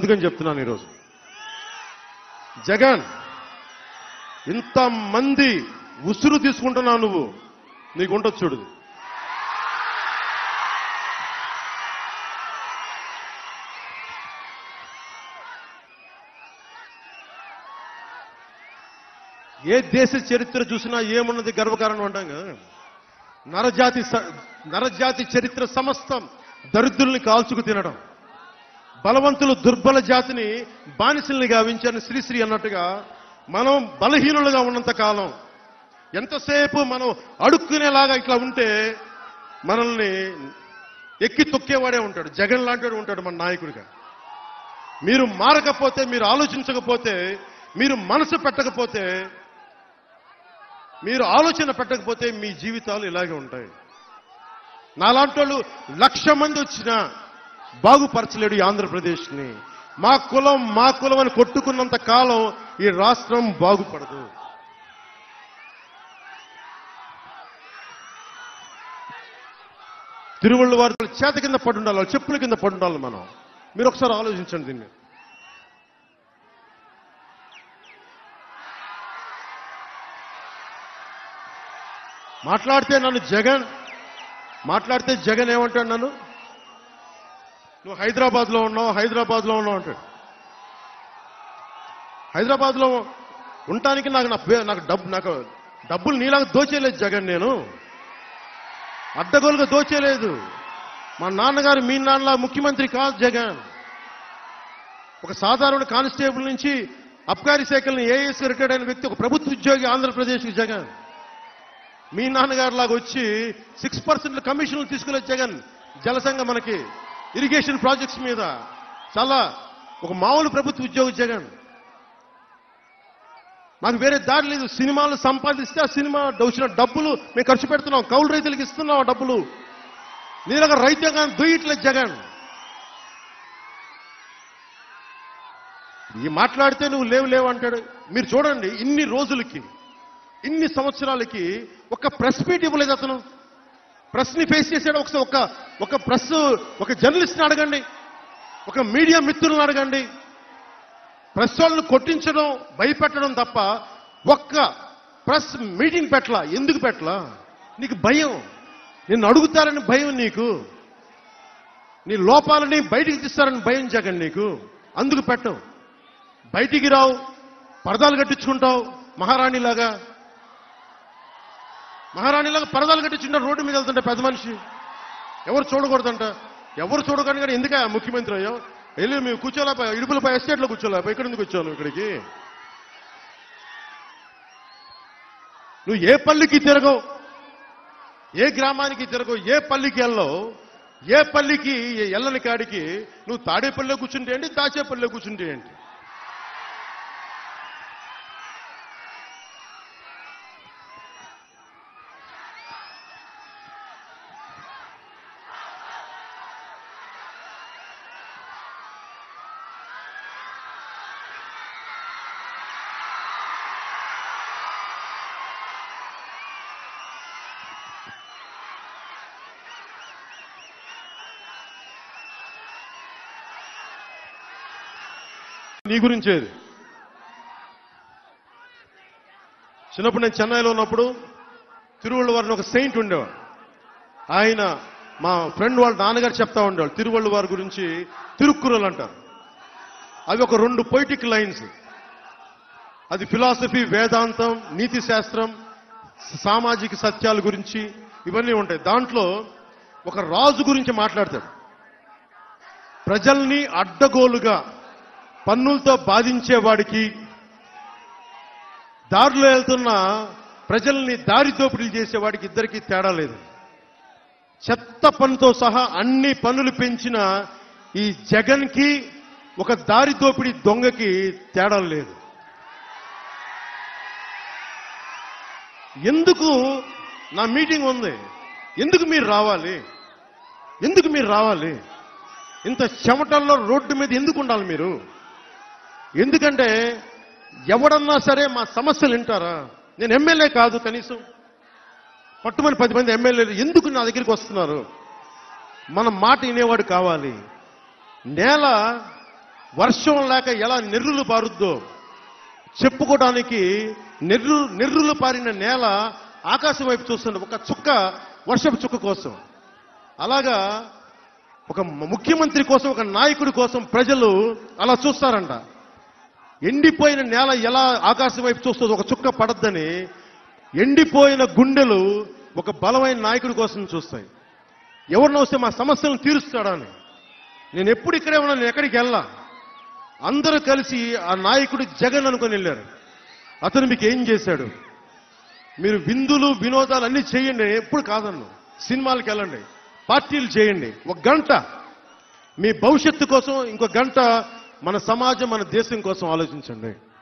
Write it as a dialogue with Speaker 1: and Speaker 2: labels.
Speaker 1: అందుకని చెప్తున్నాను ఈరోజు జగన్ ఇంతమంది ఉసురు తీసుకుంటున్నావు నువ్వు నీకు ఉండొచ్చు చూడు ఏ దేశ చరిత్ర చూసినా ఏమున్నది గర్వకారణం అంటాం కదా నరజాతి స- నరజాతి చరిత్ర సమస్తం దరిద్రుల్ని కాల్చుకు తినడం బలవంతులు దుర్బల జాతిని బానిసల్ని గావించారని శ్రీశ్రీ అన్నట్టుగా మనం బలహీనులుగా ఉన్నంత కాలం ఎంతసేపు మనం అడుక్కునేలాగా ఇట్లా ఉంటే మనల్ని ఎక్కి తొక్కేవాడే ఉంటాడు జగన్ లాంటివాడు ఉంటాడు మన నాయకుడిగా మీరు మారకపోతే మీరు ఆలోచించకపోతే మీరు మనసు పెట్టకపోతే మీరు ఆలోచన పెట్టకపోతే మీ జీవితాలు ఇలాగే ఉంటాయి నాలాంటి వాళ్ళు లక్ష మంది వచ్చినా బాగుపరచలేడు ఈ ఆంధ్రప్రదేశ్ని మా కులం మా కులం అని కొట్టుకున్నంత కాలం ఈ రాష్ట్రం బాగుపడదు తిరువళ్ళు వారి చేత కింద పడి ఉండాలి వాళ్ళ చెప్పుల కింద పడి ఉండాలి మనం మీరు ఒకసారి ఆలోచించండి దీన్ని మాట్లాడితే నన్ను జగన్ మాట్లాడితే జగన్ ఏమంటాడు నన్ను నువ్వు హైదరాబాద్ లో ఉన్నావు హైదరాబాద్ లో ఉన్నావు అంటాడు హైదరాబాద్ లో ఉండటానికి నాకు నా పే- నాకు డబ్బు నాకు డబ్బులు నీలాగా దోచేయలేదు జగన్ నేను అడ్డగోలుగా దోచేయలేదు మా నాన్నగారు మీ నాన్నలా ముఖ్యమంత్రి కాదు జగన్ ఒక సాధారణ కానిస్టేబుల్ నుంచి అబ్కారీ శాఖలను ఏఎస్ రిటైర్డ్ అయిన వ్యక్తి ఒక ప్రభుత్వ ఉద్యోగి ఆంధ్రప్రదేశ్కి జగన్ మీ నాన్నగారు లాగా వచ్చి సిక్స్ పర్సెంట్ కమిషన్లు తీసుకునే జగన్ జలసంఘ మనకి ఇరిగేషన్ ప్రాజెక్ట్స్ మీద చాలా ఒక మామూలు ప్రభుత్వ ఉద్యోగి జగన్ మాకు వేరే దారి లేదు సినిమాలు సంపాదిస్తే ఆ సినిమా వచ్చిన డబ్బులు మేము ఖర్చు పెడుతున్నాం కౌలు రైతులకు ఇస్తున్నాం ఆ డబ్బులు నీలాగా రైతాంగాన్ని దొయ్యట్లేదు జగన్ ఈ మాట్లాడితే నువ్వు లేవు లేవు అంటాడు మీరు చూడండి ఇన్ని రోజులకి ఇన్ని సంవత్సరాలకి ఒక ప్రెస్ మీట్ ఇవ్వలేదు అతను ప్రెస్ ని ఫేస్ చేశాడు ఒకసారి ఒక ఒక ప్రెస్ ఒక జర్నలిస్ట్ని అడగండి ఒక మీడియా మిత్రులను అడగండి ప్రెస్ వాళ్ళని కొట్టించడం భయపెట్టడం తప్ప ఒక్క ప్రెస్ మీటింగ్ పెట్టలా ఎందుకు పెట్టలా నీకు భయం నిన్ను అడుగుతారని భయం నీకు నీ లోపాలని బయటికి తీస్తారని భయం జగన్ నీకు అందుకు పెట్టవు బయటికి రావు పరదాలు కట్టించుకుంటావు మహారాణిలాగా మహారాణిలాగా పరదాలు కట్టించుంటారు రోడ్డు మీద వెళ్తుంటే పెద్ద మనిషి ఎవరు చూడకూడదంట ఎవరు చూడకూడదు కానీ ఎందుక ముఖ్యమంత్రి అయ్యో వెళ్ళి మేము కూర్చోలేపా ఇడుపులపై ఎస్టేట్లో కూర్చోలేపా ఇక్కడ ఎందుకు వచ్చావు నువ్వు ఇక్కడికి నువ్వు ఏ పల్లికి తిరగవు ఏ గ్రామానికి తిరగవు ఏ పల్లికి వెళ్ళవు ఏ పల్లికి ఎల్లని కాడికి నువ్వు తాడేపల్లిలో కూర్చుంటే ఏంటి దాచేపల్లిలో కూర్చుంటే ఏంటి నీ గురించేది చిన్నప్పుడు నేను చెన్నైలో ఉన్నప్పుడు తిరువళ్ళు వారిని ఒక సెయింట్ ఉండేవాడు ఆయన మా ఫ్రెండ్ వాళ్ళ నాన్నగారు చెప్తా ఉండేవాళ్ళు తిరువళ్ళు వారి గురించి తిరుక్కురలు అంటారు అవి ఒక రెండు పొయిటిక్ లైన్స్ అది ఫిలాసఫీ వేదాంతం నీతి శాస్త్రం సామాజిక సత్యాల గురించి ఇవన్నీ ఉంటాయి దాంట్లో ఒక రాజు గురించి మాట్లాడతాడు ప్రజల్ని అడ్డగోలుగా పన్నులతో బాధించేవాడికి దారిలో వెళ్తున్న ప్రజల్ని దారి దోపిడీలు చేసేవాడికి ఇద్దరికి తేడా లేదు చెత్త పన్నుతో సహా అన్ని పన్నులు పెంచిన ఈ జగన్ కి ఒక దారి దోపిడీ దొంగకి తేడా లేదు ఎందుకు నా మీటింగ్ ఉంది ఎందుకు మీరు రావాలి ఎందుకు మీరు రావాలి ఇంత చెమటల్లో రోడ్డు మీద ఎందుకు ఉండాలి మీరు ఎందుకంటే ఎవడన్నా సరే మా సమస్యలు వింటారా నేను ఎమ్మెల్యే కాదు కనీసం పట్టుమని పది మంది ఎమ్మెల్యేలు ఎందుకు నా దగ్గరికి వస్తున్నారు మన మాట వినేవాడు కావాలి నేల వర్షం లేక ఎలా నెర్రులు పారుద్దో చెప్పుకోవడానికి నెర్రు నెర్రులు పారిన నేల ఆకాశం వైపు చూస్తుంది ఒక చుక్క వర్షపు చుక్క కోసం అలాగా ఒక ముఖ్యమంత్రి కోసం ఒక నాయకుడి కోసం ప్రజలు అలా చూస్తారంట ఎండిపోయిన నేల ఎలా ఆకాశం వైపు చూస్తుందో ఒక చుక్క పడద్దని ఎండిపోయిన గుండెలు ఒక బలమైన నాయకుడి కోసం చూస్తాయి ఎవరినో వస్తే మా సమస్యలను తీరుస్తాడని నేను ఎప్పుడు ఇక్కడే ఉన్నా నేను ఎక్కడికి వెళ్ళా అందరూ కలిసి ఆ నాయకుడు జగన్ అనుకొని వెళ్ళారు అతను మీకు ఏం చేశాడు మీరు విందులు వినోదాలు అన్ని చేయండి నేను ఎప్పుడు కాదన్ను సినిమాలకు వెళ్ళండి పార్టీలు చేయండి ఒక గంట మీ భవిష్యత్తు కోసం ఇంకో గంట మన సమాజం మన దేశం కోసం ఆలోచించండి